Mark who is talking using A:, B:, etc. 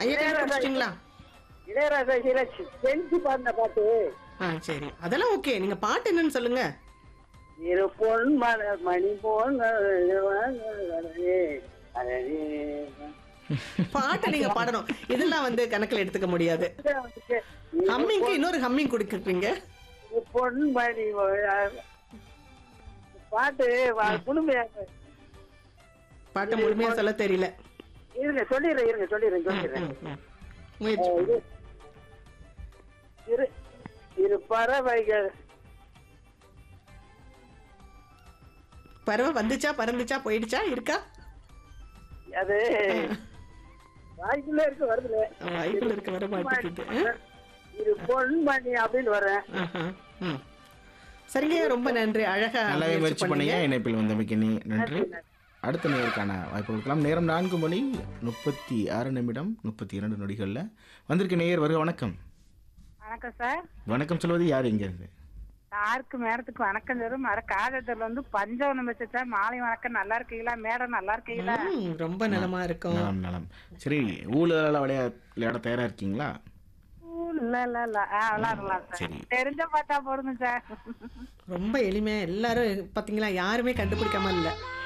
A: ஐயா கண்டுபிடிச்சிட்டீங்களா
B: இளையராஜா இசையில செஞ்சு பாடின பாட்டு
A: ஆ சரி அதெல்லாம் ஓகே நீங்க பாட்டு என்னன்னு சொல்லுங்க
B: இரு பொன் மலர் மணி போன்
A: பாட்டை நீங்க பாடணும் இதெல்லாம் வந்து கணக்குல எடுத்துக்க முடியாது ஹம்மிங்க்கு இன்னொரு ஹம்மிங் கொடுக்குறீங்க
B: பொன் மணி பாட்டு முழுமையாக
A: பாட்டை முழுமையா சொல்ல தெரியல
B: இருங்க சொல்லிடுறேன் இருங்க சொல்லிடுறேன் சொல்லிடுறேன்
A: ம், ம். முயற்சி பண்ணுங்க.
B: இரு இரு பறவைகள்
A: பறவை வந்துச்சா பறந்துச்சா போயிடுச்சா இருக்கா
B: அது வாய்க்குள்ள இருக்கு வருதுல
A: வாய்ப்புல இருக்க வர மாட்டேங்குது ஆ?
B: இரு பொன்மணி அப்படின்னு வரேன்
A: ஆஹா. ம். சரிங்க ரொம்ப நன்றி அழகா
C: நல்லாவே
A: முயற்சி
C: முயற்சி பண்ணீங்க இணைப்பில் வந்தமைக்கு நீ நன்றி அடுத்த நேருக்கான வாய்ப்பு கொடுக்கலாம் நேரம் நான்கு மணி முப்பத்தி ஆறு நிமிடம் முப்பத்தி இரண்டு நொடிகளில் வந்திருக்க நேயர் வருக வணக்கம்
D: வணக்கம் சார்
C: வணக்கம் சொல்வது யார் இங்கேருந்து
D: சாருக்கு மேடத்துக்கு வணக்கம் தரும் மர காதத்தில் வந்து பஞ்சவனம் வச்சு சார் மாலை வணக்கம் நல்லா இருக்கீங்களா மேடம் நல்லா இருக்கீங்களா
A: ம், ரொம்ப நலமா இருக்கும்
C: நலம் நலம் சரி ஊழல விளையா விளையாட தயாரா இருக்கீங்களா
D: ஊ, இல்ல இல்ல இல்ல ஆ விளாடலாம் சார்
C: சரி.
D: தெரிஞ்ச பார்த்தா போடுங்க சார்
A: ரொம்ப எளிமையா எல்லாரும் பாத்தீங்களா யாருமே கண்டுபிடிக்காம இல்ல